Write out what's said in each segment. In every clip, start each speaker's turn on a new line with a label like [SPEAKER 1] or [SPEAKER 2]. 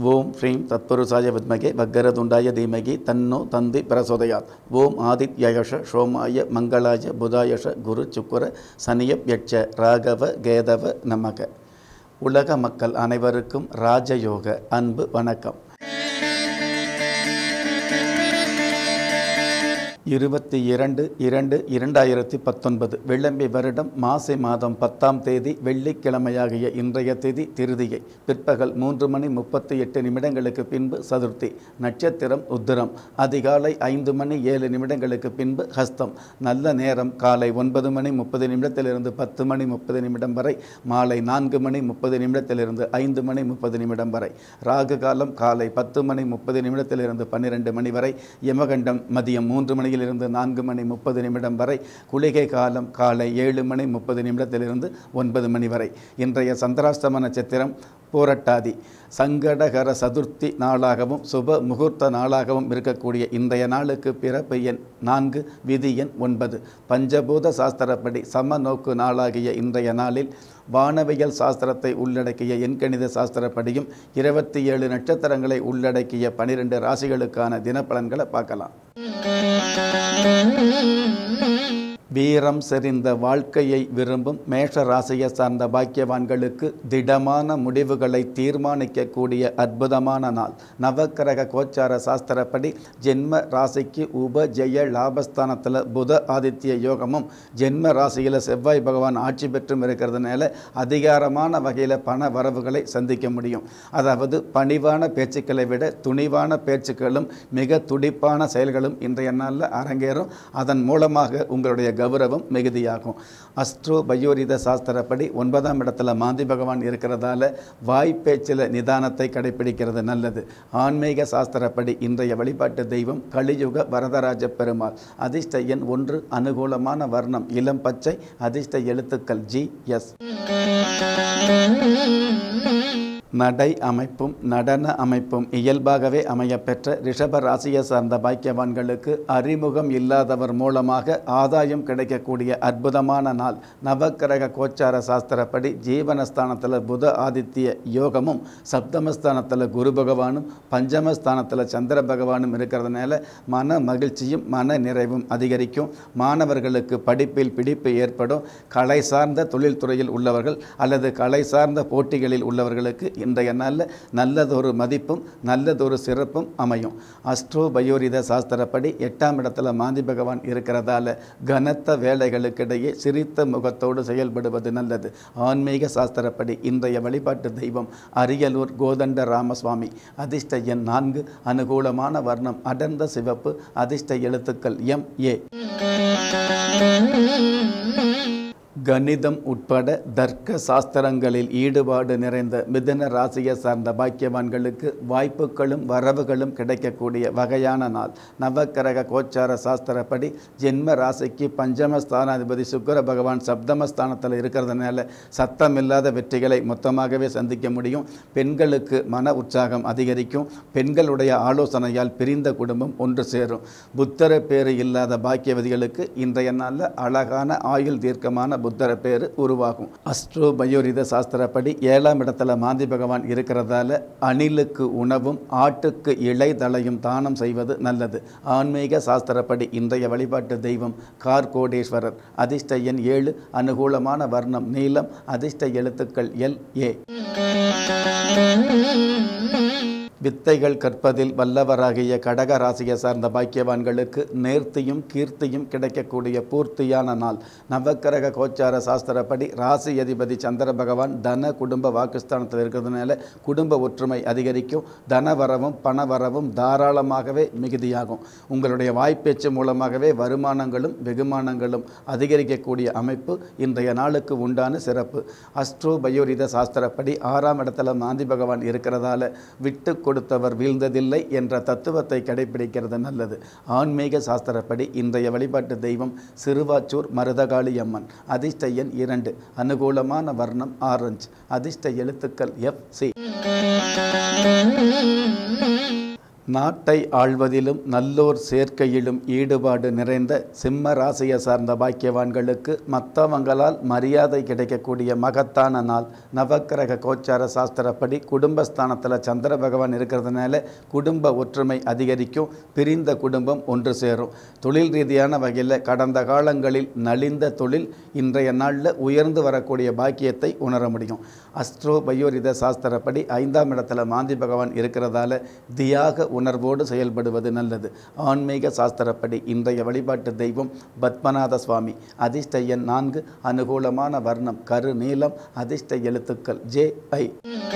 [SPEAKER 1] ஓம் ஸ்ரீம் தத்புருஷாய வித்மகே வக்கரதுண்டாய தீமகி தன்னோ தந்தி பிரசோதயாத் ஓம் ஆதித்யயஷ சோமாய மங்களாய புதாயஷ குரு சுக்குர சனியப் யட்ச ராகவ கேதவ நமக உலக மக்கள் அனைவருக்கும் ராஜயோக அன்பு வணக்கம் இருபத்தி இரண்டு இரண்டு இரண்டாயிரத்தி பத்தொன்பது வெள்ளம்பி வருடம் மாசி மாதம் பத்தாம் தேதி வெள்ளிக்கிழமையாகிய இன்றைய தேதி திருதியை பிற்பகல் மூன்று மணி முப்பத்தி எட்டு நிமிடங்களுக்கு பின்பு சதுர்த்தி நட்சத்திரம் உத்திரம் அதிகாலை ஐந்து மணி ஏழு நிமிடங்களுக்கு பின்பு ஹஸ்தம் நல்ல நேரம் காலை ஒன்பது மணி முப்பது நிமிடத்திலிருந்து பத்து மணி முப்பது நிமிடம் வரை மாலை நான்கு மணி முப்பது நிமிடத்திலிருந்து ஐந்து மணி முப்பது நிமிடம் வரை ராகு காலம் காலை பத்து மணி முப்பது நிமிடத்திலிருந்து பன்னிரெண்டு மணி வரை யமகண்டம் மதியம் மூன்று மணியிலிருந்து நான்கு மணி முப்பது நிமிடம் வரை குளிகை காலம் காலை ஏழு மணி முப்பது நிமிடத்திலிருந்து ஒன்பது மணி வரை இன்றைய சந்திராஷ்டம நட்சத்திரம் பூரட்டாதி சங்கடகர சதுர்த்தி நாளாகவும் சுப முகூர்த்த நாளாகவும் இருக்கக்கூடிய இன்றைய நாளுக்கு பிறப்பு எண் நான்கு விதி எண் ஒன்பது பஞ்சபூத சாஸ்திரப்படி சம நோக்கு நாளாகிய இன்றைய நாளில் வானவியல் சாஸ்திரத்தை உள்ளடக்கிய எண்கணித சாஸ்திரப்படியும் இருபத்தி ஏழு நட்சத்திரங்களை உள்ளடக்கிய பனிரெண்டு ராசிகளுக்கான தினப்பலன்களை பார்க்கலாம் வீரம் செறிந்த வாழ்க்கையை விரும்பும் மேஷ ராசியை சார்ந்த பாக்கியவான்களுக்கு திடமான முடிவுகளை தீர்மானிக்கக்கூடிய அற்புதமான நாள் நவக்கிரக கோச்சார சாஸ்திரப்படி ஜென்ம ராசிக்கு உப ஜெய லாபஸ்தானத்தில் புத ஆதித்ய யோகமும் ஜென்ம ராசியில் செவ்வாய் பகவான் ஆட்சி பெற்றும் இருக்கிறதுனால அதிகாரமான வகையில் பண வரவுகளை சந்திக்க முடியும் அதாவது பணிவான பேச்சுக்களை விட துணிவான பேச்சுக்களும் மிக துடிப்பான செயல்களும் இன்றைய நாளில் அரங்கேறும் அதன் மூலமாக உங்களுடைய கௌரவம் மிகுதியாகும் அஸ்ட்ரோ பயோரித சாஸ்திரப்படி ஒன்பதாம் இடத்துல மாந்தி பகவான் இருக்கிறதால வாய்ப்பேச்சில் நிதானத்தை கடைபிடிக்கிறது நல்லது ஆன்மீக சாஸ்திரப்படி இன்றைய வழிபாட்டு தெய்வம் கலியுக வரதராஜ பெருமாள் அதிர்ஷ்ட எண் ஒன்று அனுகூலமான வர்ணம் இளம் பச்சை அதிர்ஷ்ட எழுத்துக்கள் ஜி எஸ் நடை அமைப்பும் நடன அமைப்பும் இயல்பாகவே அமையப்பெற்ற ரிஷப ராசியை சார்ந்த பாக்கியவான்களுக்கு அறிமுகம் இல்லாதவர் மூலமாக ஆதாயம் கிடைக்கக்கூடிய அற்புதமான நாள் நவக்கிரக கோச்சார சாஸ்திரப்படி ஜீவனஸ்தானத்தில் புத ஆதித்ய யோகமும் சப்தமஸ்தானத்தில் குரு பகவானும் பஞ்சமஸ்தானத்தில் சந்திர பகவானும் இருக்கிறதுனால மன மகிழ்ச்சியும் மன நிறைவும் அதிகரிக்கும் மாணவர்களுக்கு படிப்பில் பிடிப்பு ஏற்படும் கலை சார்ந்த தொழில்துறையில் உள்ளவர்கள் அல்லது கலை சார்ந்த போட்டிகளில் உள்ளவர்களுக்கு இன்றைய நாளில் நல்லதொரு மதிப்பும் நல்லதொரு சிறப்பும் அமையும் அஸ்ட்ரோ பயோரித சாஸ்திரப்படி எட்டாம் இடத்துல மாந்தி பகவான் இருக்கிறதால கனத்த வேலைகளுக்கிடையே சிரித்த முகத்தோடு செயல்படுவது நல்லது ஆன்மீக சாஸ்திரப்படி இன்றைய வழிபாட்டு தெய்வம் அரியலூர் கோதண்ட ராமசுவாமி அதிர்ஷ்ட எண் நான்கு அனுகூலமான வர்ணம் அடர்ந்த சிவப்பு அதிர்ஷ்ட எழுத்துக்கள் எம் ஏ கணிதம் உட்பட தர்க்க சாஸ்திரங்களில் ஈடுபாடு நிறைந்த மிதன ராசியை சார்ந்த பாக்கியவான்களுக்கு வாய்ப்புகளும் வரவுகளும் கிடைக்கக்கூடிய வகையான நாள் நவக்கிரக கோச்சார சாஸ்திரப்படி ஜென்ம ராசிக்கு பஞ்சம ஸ்தானாதிபதி சுக்கர பகவான் சப்தமஸ்தானத்தில் இருக்கிறதுனால சத்தமில்லாத வெற்றிகளை மொத்தமாகவே சந்திக்க முடியும் பெண்களுக்கு மன உற்சாகம் அதிகரிக்கும் பெண்களுடைய ஆலோசனையால் பிரிந்த குடும்பம் ஒன்று சேரும் புத்தர பேறு இல்லாத பாக்கியவதிகளுக்கு இன்றைய நாளில் அழகான ஆயுள் தீர்க்கமான புத்தர பேர் உருவாகும் அஸ்ட்ரோ பயோரித சாஸ்திரப்படி ஏழாம் இடத்துல மாந்தி பகவான் இருக்கிறதால அணிலுக்கு உணவும் ஆட்டுக்கு இலைதலையும் தானம் செய்வது நல்லது ஆன்மீக சாஸ்திரப்படி இன்றைய வழிபாட்டு தெய்வம் கார்கோடேஸ்வரர் அதிர்ஷ்ட எண் ஏழு அனுகூலமான வர்ணம் நீலம் அதிர்ஷ்ட எழுத்துக்கள் எல் ஏ வித்தைகள் கற்பதில் வல்லவராகிய கடக ராசியை சார்ந்த பாக்கியவான்களுக்கு நேர்த்தியும் கீர்த்தியும் கிடைக்கக்கூடிய பூர்த்தியான நாள் நவக்கிரக கோச்சார சாஸ்திரப்படி ராசி அதிபதி சந்திர பகவான் தன குடும்ப வாக்குஸ்தானத்தில் இருக்கிறதுனால குடும்ப ஒற்றுமை அதிகரிக்கும் தனவரவும் பணவரவும் தாராளமாகவே மிகுதியாகும் உங்களுடைய வாய்ப்பேச்சு மூலமாகவே வருமானங்களும் வெகுமானங்களும் அதிகரிக்கக்கூடிய அமைப்பு இன்றைய நாளுக்கு உண்டான சிறப்பு அஸ்ட்ரோ பயோரித சாஸ்திரப்படி ஆறாம் இடத்துல மாந்தி பகவான் இருக்கிறதால விட்டு கொடுத்தவர் வீழ்ந்ததில்லை என்ற தத்துவத்தை கடைபிடிக்கிறது நல்லது ஆன்மீக சாஸ்திரப்படி இன்றைய வழிபாட்டு தெய்வம் சிறுவாச்சூர் மருதகாளி அம்மன் அதிர்ஷ்ட எண் இரண்டு அனுகூலமான வர்ணம் ஆரஞ்சு அதிர்ஷ்ட எழுத்துக்கள் எஃப் சி நாட்டை ஆள்வதிலும் நல்லோர் சேர்க்கையிலும் ஈடுபாடு நிறைந்த சிம்ம ராசியை சார்ந்த பாக்கியவான்களுக்கு மற்றவங்களால் மரியாதை கிடைக்கக்கூடிய மகத்தான நாள் நவக்கிரக கோச்சார சாஸ்திரப்படி குடும்பஸ்தானத்தில் சந்திர பகவான் இருக்கிறதுனால குடும்ப ஒற்றுமை அதிகரிக்கும் பிரிந்த குடும்பம் ஒன்று சேரும் தொழில் ரீதியான வகையில் கடந்த காலங்களில் நலிந்த தொழில் இன்றைய நாளில் உயர்ந்து வரக்கூடிய பாக்கியத்தை உணர முடியும் அஸ்ட்ரோ பயோரித சாஸ்திரப்படி ஐந்தாம் இடத்துல மாந்தி பகவான் இருக்கிறதால தியாக உணர்வோடு செயல்படுவது நல்லது ஆன்மீக சாஸ்திரப்படி இன்றைய வழிபாட்டு தெய்வம் பத்மநாத சுவாமி அதிர்ஷ்ட எண் நான்கு அனுகூலமான வர்ணம் கரு நீலம் அதிர்ஷ்ட எழுத்துக்கள் ஜே ஐ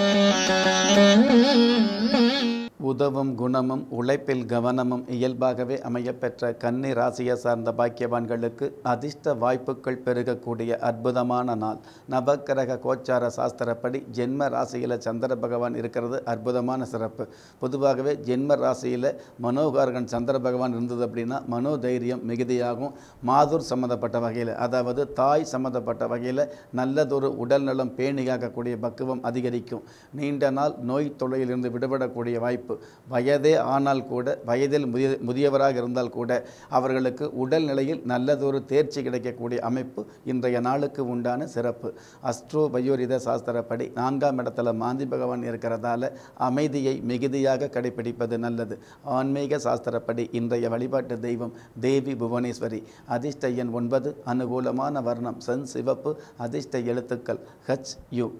[SPEAKER 1] உதவும் குணமும் உழைப்பில் கவனமும் இயல்பாகவே அமையப்பெற்ற கன்னி ராசியை சார்ந்த பாக்கியவான்களுக்கு அதிர்ஷ்ட வாய்ப்புகள் பெருகக்கூடிய அற்புதமான நாள் நவக்கிரக கோச்சார சாஸ்திரப்படி ஜென்ம ராசியில் சந்திர பகவான் இருக்கிறது அற்புதமான சிறப்பு பொதுவாகவே ஜென்ம ராசியில் மனோகாரகன் சந்திர பகவான் இருந்தது அப்படின்னா மனோதைரியம் மிகுதியாகும் மாதூர் சம்மந்தப்பட்ட வகையில் அதாவது தாய் சம்மந்தப்பட்ட வகையில் நல்லதொரு உடல்நலம் பேணியாகக்கூடிய பக்குவம் அதிகரிக்கும் நீண்ட நாள் நோய் தொல்லையிலிருந்து விடுபடக்கூடிய வாய்ப்பு வயதே ஆனால் கூட வயதில் முதிய முதியவராக இருந்தால் கூட அவர்களுக்கு உடல்நிலையில் நல்லதொரு தேர்ச்சி கிடைக்கக்கூடிய அமைப்பு இன்றைய நாளுக்கு உண்டான சிறப்பு அஸ்ட்ரோ பயோரித சாஸ்திரப்படி நான்காம் இடத்துல மாந்தி பகவான் இருக்கிறதால அமைதியை மிகுதியாக கடைபிடிப்பது நல்லது ஆன்மீக சாஸ்திரப்படி இன்றைய வழிபாட்டு தெய்வம் தேவி புவனேஸ்வரி அதிர்ஷ்ட எண் ஒன்பது அனுகூலமான வர்ணம் சென் சிவப்பு அதிர்ஷ்ட எழுத்துக்கள் ஹச் யு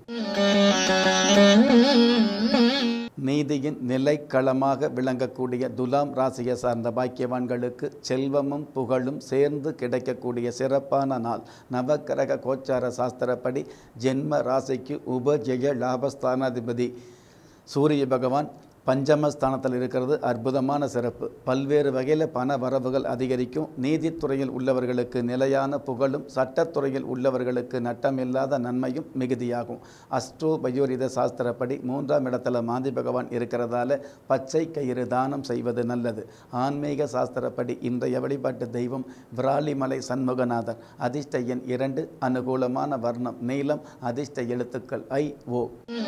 [SPEAKER 1] நீதியின் நிலைக்களமாக விளங்கக்கூடிய துலாம் ராசியை சார்ந்த பாக்கியவான்களுக்கு செல்வமும் புகழும் சேர்ந்து கிடைக்கக்கூடிய சிறப்பான நாள் நவக்கிரக கோச்சார சாஸ்திரப்படி ஜென்ம ராசிக்கு உபஜெய லாபஸ்தானாதிபதி சூரிய பகவான் பஞ்சமஸ்தானத்தில் இருக்கிறது அற்புதமான சிறப்பு பல்வேறு வகையில் பண வரவுகள் அதிகரிக்கும் நீதித்துறையில் உள்ளவர்களுக்கு நிலையான புகழும் சட்டத்துறையில் உள்ளவர்களுக்கு நட்டமில்லாத நன்மையும் மிகுதியாகும் அஸ்ட்ரோ பயோரித சாஸ்திரப்படி மூன்றாம் இடத்துல மாந்தி பகவான் இருக்கிறதால பச்சை கயிறு தானம் செய்வது நல்லது ஆன்மீக சாஸ்திரப்படி இன்றைய வழிபாட்டு தெய்வம் விராலிமலை சண்முகநாதர் அதிர்ஷ்ட எண் இரண்டு அனுகூலமான வர்ணம் நீளம் அதிர்ஷ்ட எழுத்துக்கள் ஐ ஓ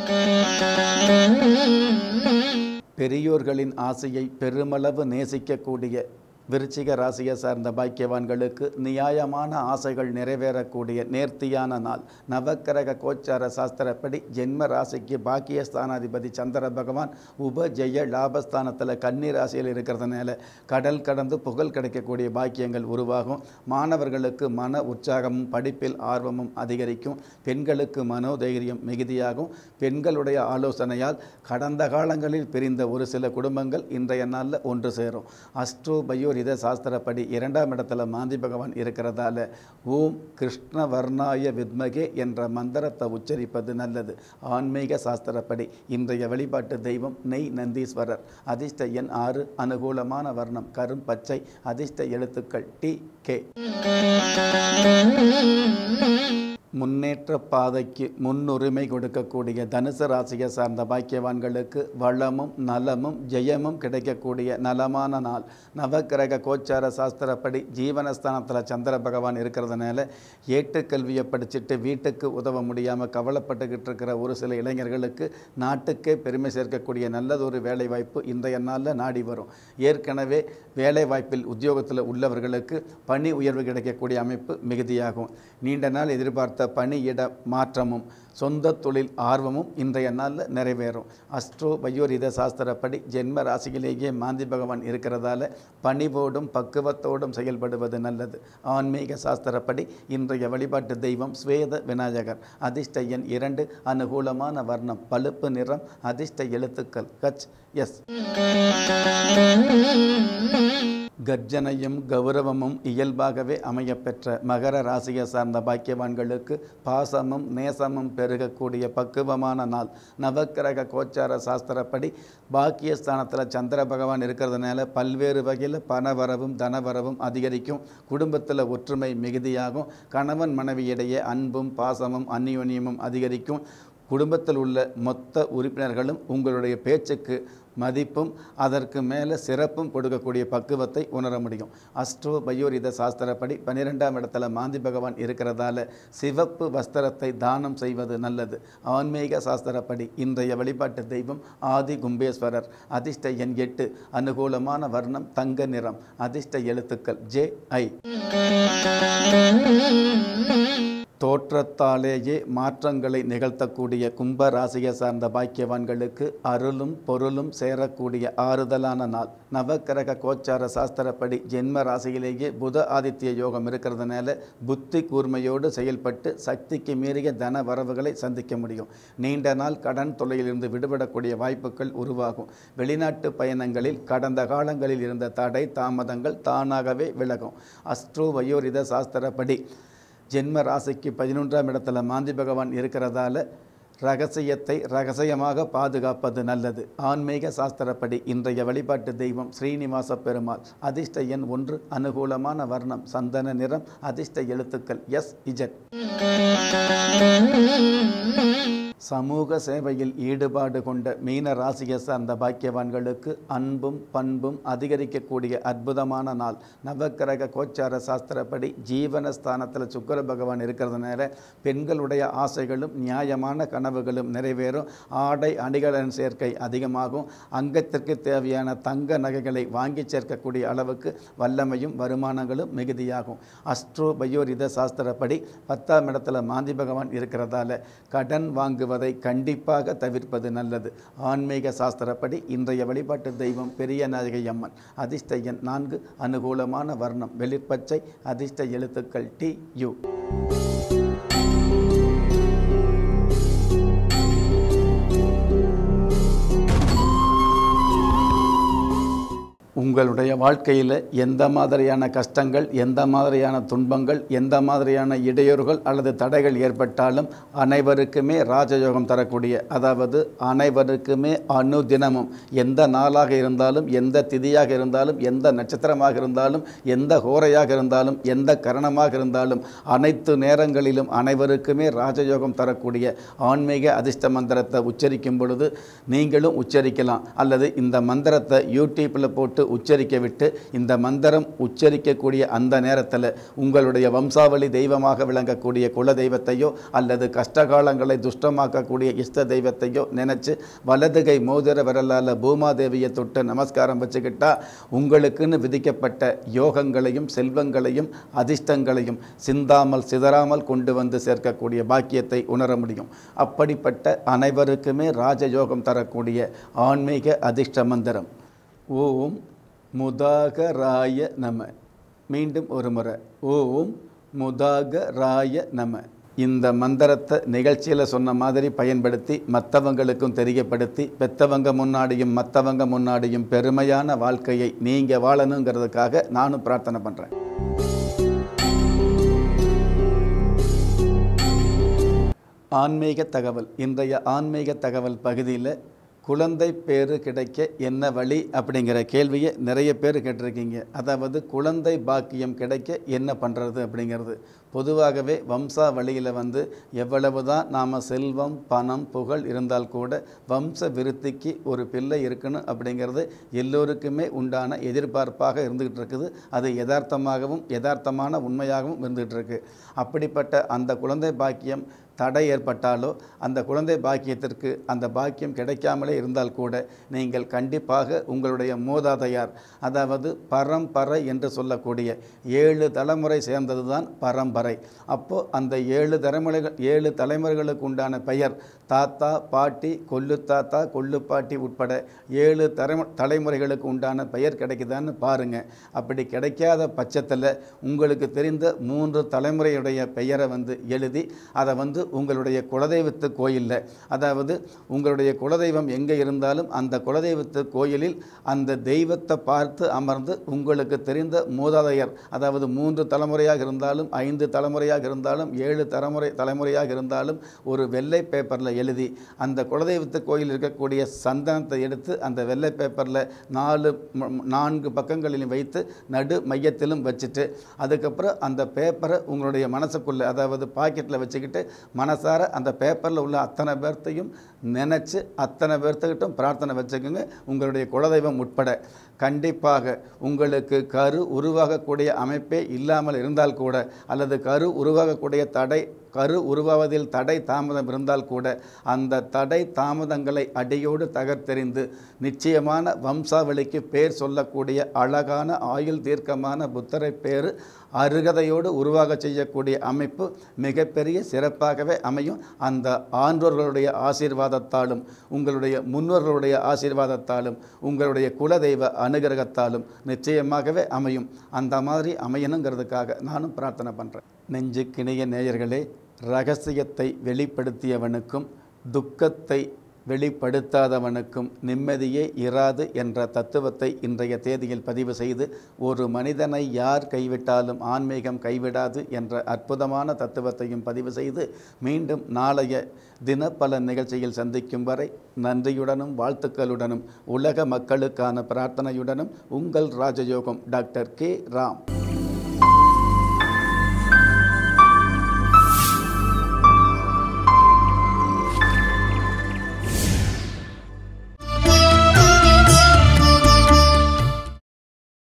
[SPEAKER 1] பெரியோர்களின் ஆசையை பெருமளவு நேசிக்கக்கூடிய விருச்சிக ராசியை சார்ந்த பாக்கியவான்களுக்கு நியாயமான ஆசைகள் நிறைவேறக்கூடிய நேர்த்தியான நாள் நவக்கிரக கோச்சார சாஸ்திரப்படி ஜென்ம ராசிக்கு பாக்கியஸ்தானாதிபதி சந்திர பகவான் உபஜெய லாபஸ்தானத்தில் கன்னி ராசியில் இருக்கிறதுனால கடல் கடந்து புகழ் கிடைக்கக்கூடிய பாக்கியங்கள் உருவாகும் மாணவர்களுக்கு மன உற்சாகமும் படிப்பில் ஆர்வமும் அதிகரிக்கும் பெண்களுக்கு மனோதைரியம் மிகுதியாகும் பெண்களுடைய ஆலோசனையால் கடந்த காலங்களில் பிரிந்த ஒரு சில குடும்பங்கள் இன்றைய நாளில் ஒன்று சேரும் அஸ்ட்ரோ பயோரித சாஸ்திரப்படி இரண்டாம் இடத்துல மாந்தி பகவான் இருக்கிறதால ஓம் கிருஷ்ணவர்ணாய வித்மகே என்ற மந்திரத்தை உச்சரிப்பது நல்லது ஆன்மீக சாஸ்திரப்படி இன்றைய வழிபாட்டு தெய்வம் நெய் நந்தீஸ்வரர் அதிர்ஷ்ட எண் ஆறு அனுகூலமான வர்ணம் கரும் பச்சை அதிர்ஷ்ட எழுத்துக்கள் டி கே முன்னேற்ற பாதைக்கு முன்னுரிமை கொடுக்கக்கூடிய தனுசு ராசியை சார்ந்த பாக்கியவான்களுக்கு வளமும் நலமும் ஜெயமும் கிடைக்கக்கூடிய நலமான நாள் நவக்கிரக கோச்சார சாஸ்திரப்படி ஜீவனஸ்தானத்தில் சந்திர பகவான் இருக்கிறதுனால ஏட்டுக்கல்வியை படிச்சுட்டு வீட்டுக்கு உதவ முடியாமல் கவலைப்பட்டுக்கிட்டு இருக்கிற ஒரு சில இளைஞர்களுக்கு நாட்டுக்கே பெருமை சேர்க்கக்கூடிய நல்லதொரு வேலை வாய்ப்பு இன்றைய நாளில் நாடி வரும் ஏற்கனவே வேலை வாய்ப்பில் உத்தியோகத்தில் உள்ளவர்களுக்கு பணி உயர்வு கிடைக்கக்கூடிய அமைப்பு மிகுதியாகும் நீண்ட நாள் எதிர்பார்த்த பணியிட மாற்றமும் சொந்த தொழில் ஆர்வமும் இன்றைய நாளில் நிறைவேறும் அஸ்ட்ரோ பயோரித சாஸ்திரப்படி ஜென்ம ராசியிலேயே மாந்தி பகவான் இருக்கிறதால பணிவோடும் பக்குவத்தோடும் செயல்படுவது நல்லது ஆன்மீக சாஸ்திரப்படி இன்றைய வழிபாட்டு தெய்வம் ஸ்வேத விநாயகர் அதிர்ஷ்ட எண் இரண்டு அனுகூலமான வர்ணம் பழுப்பு நிறம் அதிர்ஷ்ட எழுத்துக்கள் ஹச் எஸ் கர்ஜனையும் கௌரவமும் இயல்பாகவே அமையப்பெற்ற மகர ராசியை சார்ந்த பாக்கியவான்களுக்கு பாசமும் நேசமும் பெருகக்கூடிய பக்குவமான நாள் நவக்கிரக கோச்சார சாஸ்திரப்படி பாக்கியஸ்தானத்தில் சந்திர பகவான் இருக்கிறதுனால பல்வேறு வகையில் பணவரவும் தனவரவும் அதிகரிக்கும் குடும்பத்தில் ஒற்றுமை மிகுதியாகும் கணவன் மனைவியிடையே அன்பும் பாசமும் அந்நியோன்யமும் அதிகரிக்கும் குடும்பத்தில் உள்ள மொத்த உறுப்பினர்களும் உங்களுடைய பேச்சுக்கு மதிப்பும் அதற்கு மேலே சிறப்பும் கொடுக்கக்கூடிய பக்குவத்தை உணர முடியும் அஸ்ட்ரோ பயோரித சாஸ்திரப்படி பன்னிரெண்டாம் இடத்துல மாந்தி பகவான் இருக்கிறதால சிவப்பு வஸ்திரத்தை தானம் செய்வது நல்லது ஆன்மீக சாஸ்திரப்படி இன்றைய வழிபாட்டு தெய்வம் ஆதி கும்பேஸ்வரர் அதிர்ஷ்ட எண் எட்டு அனுகூலமான வர்ணம் தங்க நிறம் அதிர்ஷ்ட எழுத்துக்கள் ஜே ஐ தோற்றத்தாலேயே மாற்றங்களை நிகழ்த்தக்கூடிய கும்ப ராசியை சார்ந்த பாக்கியவான்களுக்கு அருளும் பொருளும் சேரக்கூடிய ஆறுதலான நாள் நவக்கிரக கோச்சார சாஸ்திரப்படி ஜென்ம ராசியிலேயே புத ஆதித்ய யோகம் இருக்கிறதுனால புத்தி கூர்மையோடு செயல்பட்டு சக்திக்கு மீறிய தன வரவுகளை சந்திக்க முடியும் நீண்ட நாள் கடன் தொல்லையிலிருந்து விடுபடக்கூடிய வாய்ப்புகள் உருவாகும் வெளிநாட்டு பயணங்களில் கடந்த காலங்களில் இருந்த தடை தாமதங்கள் தானாகவே விலகும் அஸ்ட்ரோ வயோரித சாஸ்திரப்படி ஜென்ம ராசிக்கு பதினொன்றாம் இடத்துல மாந்தி பகவான் இருக்கிறதால ரகசியத்தை ரகசியமாக பாதுகாப்பது நல்லது ஆன்மீக சாஸ்திரப்படி இன்றைய வழிபாட்டு தெய்வம் ஸ்ரீனிவாச பெருமாள் அதிர்ஷ்ட எண் ஒன்று அனுகூலமான வர்ணம் சந்தன நிறம் அதிர்ஷ்ட எழுத்துக்கள் எஸ் இஜட் சமூக சேவையில் ஈடுபாடு கொண்ட மீன ராசியை சார்ந்த பாக்கியவான்களுக்கு அன்பும் பண்பும் அதிகரிக்கக்கூடிய அற்புதமான நாள் நவக்கிரக கோச்சார சாஸ்திரப்படி ஜீவனஸ்தானத்தில் சுக்கர பகவான் இருக்கிறதுனால பெண்களுடைய ஆசைகளும் நியாயமான கனவுகளும் நிறைவேறும் ஆடை அணிகளின் சேர்க்கை அதிகமாகும் அங்கத்திற்கு தேவையான தங்க நகைகளை வாங்கி சேர்க்கக்கூடிய அளவுக்கு வல்லமையும் வருமானங்களும் மிகுதியாகும் அஸ்ட்ரோ பயோரித சாஸ்திரப்படி பத்தாம் இடத்துல மாந்தி பகவான் இருக்கிறதால கடன் வாங்குவதை கண்டிப்பாக தவிர்ப்பது நல்லது ஆன்மீக சாஸ்திரப்படி இன்றைய வழிபாட்டு தெய்வம் பெரிய நாயகி அம்மன் அதிர்ஷ்ட எண் நான்கு அனுகூலமான வர்ணம் வெளிர்பச்சை அதிர்ஷ்ட எழுத்துக்கள் டி யு உங்களுடைய வாழ்க்கையில் எந்த மாதிரியான கஷ்டங்கள் எந்த மாதிரியான துன்பங்கள் எந்த மாதிரியான இடையூறுகள் அல்லது தடைகள் ஏற்பட்டாலும் அனைவருக்குமே ராஜயோகம் தரக்கூடிய அதாவது அனைவருக்குமே அனுதினமும் எந்த நாளாக இருந்தாலும் எந்த திதியாக இருந்தாலும் எந்த நட்சத்திரமாக இருந்தாலும் எந்த ஹோரையாக இருந்தாலும் எந்த கரணமாக இருந்தாலும் அனைத்து நேரங்களிலும் அனைவருக்குமே ராஜயோகம் தரக்கூடிய ஆன்மீக அதிர்ஷ்ட மந்திரத்தை உச்சரிக்கும் பொழுது நீங்களும் உச்சரிக்கலாம் அல்லது இந்த மந்திரத்தை யூடியூப்பில் போட்டு உச்சரிக்க விட்டு இந்த மந்திரம் உச்சரிக்கக்கூடிய அந்த நேரத்தில் உங்களுடைய வம்சாவளி தெய்வமாக விளங்கக்கூடிய குல தெய்வத்தையோ அல்லது கஷ்டகாலங்களை துஷ்டமாக்கக்கூடிய இஷ்ட தெய்வத்தையோ நினச்சி வலதுகை மோதிர விரலால் பூமாதேவியை தொட்டு நமஸ்காரம் வச்சுக்கிட்டா உங்களுக்குன்னு விதிக்கப்பட்ட யோகங்களையும் செல்வங்களையும் அதிர்ஷ்டங்களையும் சிந்தாமல் சிதறாமல் கொண்டு வந்து சேர்க்கக்கூடிய பாக்கியத்தை உணர முடியும் அப்படிப்பட்ட அனைவருக்குமே ராஜயோகம் தரக்கூடிய ஆன்மீக அதிர்ஷ்ட மந்திரம் ஓம் முதாகராய நம மீண்டும் ஒரு முறை ஓம் முதாகராய நம இந்த மந்திரத்தை நிகழ்ச்சியில் சொன்ன மாதிரி பயன்படுத்தி மற்றவங்களுக்கும் தெரியப்படுத்தி பெத்தவங்க முன்னாடியும் மற்றவங்க முன்னாடியும் பெருமையான வாழ்க்கையை நீங்கள் வாழணுங்கிறதுக்காக நானும் பிரார்த்தனை பண்ணுறேன் ஆன்மீக தகவல் இன்றைய ஆன்மீக தகவல் பகுதியில் குழந்தை பேரு கிடைக்க என்ன வழி அப்படிங்கிற கேள்வியை நிறைய பேர் கேட்டிருக்கீங்க அதாவது குழந்தை பாக்கியம் கிடைக்க என்ன பண்ணுறது அப்படிங்கிறது பொதுவாகவே வம்சா வழியில் வந்து எவ்வளவு தான் நாம் செல்வம் பணம் புகழ் இருந்தால் கூட வம்ச விருத்திக்கு ஒரு பிள்ளை இருக்கணும் அப்படிங்கிறது எல்லோருக்குமே உண்டான எதிர்பார்ப்பாக இருந்துகிட்டு இருக்குது அது யதார்த்தமாகவும் யதார்த்தமான உண்மையாகவும் இருந்துகிட்டு இருக்கு அப்படிப்பட்ட அந்த குழந்தை பாக்கியம் தடை ஏற்பட்டாலோ அந்த குழந்தை பாக்கியத்திற்கு அந்த பாக்கியம் கிடைக்காமலே இருந்தால் கூட நீங்கள் கண்டிப்பாக உங்களுடைய மூதாதையார் அதாவது பரம்பரை என்று சொல்லக்கூடிய ஏழு தலைமுறை சேர்ந்தது தான் பரம்பரை அப்போது அந்த ஏழு தலைமுறைகள் ஏழு தலைமுறைகளுக்கு உண்டான பெயர் தாத்தா பாட்டி கொள்ளு தாத்தா கொள்ளு பாட்டி உட்பட ஏழு தலைமு தலைமுறைகளுக்கு உண்டான பெயர் கிடைக்குதான்னு பாருங்கள் அப்படி கிடைக்காத பட்சத்தில் உங்களுக்கு தெரிந்த மூன்று தலைமுறையுடைய பெயரை வந்து எழுதி அதை வந்து உங்களுடைய குலதெய்வத்து கோயிலில் அதாவது உங்களுடைய குலதெய்வம் எங்கே இருந்தாலும் அந்த குலதெய்வத்து கோயிலில் அந்த தெய்வத்தை பார்த்து அமர்ந்து உங்களுக்கு தெரிந்த மூதாதையர் அதாவது மூன்று தலைமுறையாக இருந்தாலும் ஐந்து தலைமுறையாக இருந்தாலும் ஏழு தலைமுறை தலைமுறையாக இருந்தாலும் ஒரு வெள்ளை பேப்பரில் எழுதி அந்த குலதெய்வத்து கோயில் இருக்கக்கூடிய சந்தனத்தை எடுத்து அந்த வெள்ளை பேப்பரில் நாலு ம- நான்கு பக்கங்களிலும் வைத்து நடு மையத்திலும் வச்சுட்டு அதுக்கப்புறம் அந்த பேப்பரை உங்களுடைய மனசுக்குள்ளே அதாவது பாக்கெட்டில் வச்சுக்கிட்டு மனசார அந்த பேப்பரில் உள்ள அத்தனை பேர்த்தையும் நினச்சி அத்தனை பேர்த்துக்கிட்டும் பிரார்த்தனை வச்சுக்கோங்க உங்களுடைய குலதெய்வம் உட்பட கண்டிப்பாக உங்களுக்கு கரு உருவாகக்கூடிய அமைப்பே இல்லாமல் இருந்தால் கூட அல்லது கரு உருவாகக்கூடிய தடை கரு உருவாவதில் தடை தாமதம் இருந்தால் கூட அந்த தடை தாமதங்களை அடியோடு தகர்த்தெறிந்து நிச்சயமான வம்சாவளிக்கு பேர் சொல்லக்கூடிய அழகான ஆயுள் தீர்க்கமான புத்தரை பேர் அருகதையோடு உருவாக செய்யக்கூடிய அமைப்பு மிகப்பெரிய சிறப்பாகவே அமையும் அந்த ஆன்றோர்களுடைய ஆசீர்வாதத்தாலும் உங்களுடைய முன்னோர்களுடைய ஆசீர்வாதத்தாலும் உங்களுடைய குலதெய்வ அனுகிரகத்தாலும் நிச்சயமாகவே அமையும் அந்த மாதிரி அமையணுங்கிறதுக்காக நானும் பிரார்த்தனை பண்ணுறேன் நெஞ்சுக்கிணைய நேயர்களே ரகசியத்தை வெளிப்படுத்தியவனுக்கும் துக்கத்தை வெளிப்படுத்தாதவனுக்கும் நிம்மதியே இராது என்ற தத்துவத்தை இன்றைய தேதியில் பதிவு செய்து ஒரு மனிதனை யார் கைவிட்டாலும் ஆன்மீகம் கைவிடாது என்ற அற்புதமான தத்துவத்தையும் பதிவு செய்து மீண்டும் நாளைய தினப்பலன் நிகழ்ச்சியில் சந்திக்கும் வரை நன்றியுடனும் வாழ்த்துக்களுடனும் உலக மக்களுக்கான பிரார்த்தனையுடனும் உங்கள் ராஜயோகம் டாக்டர் கே ராம்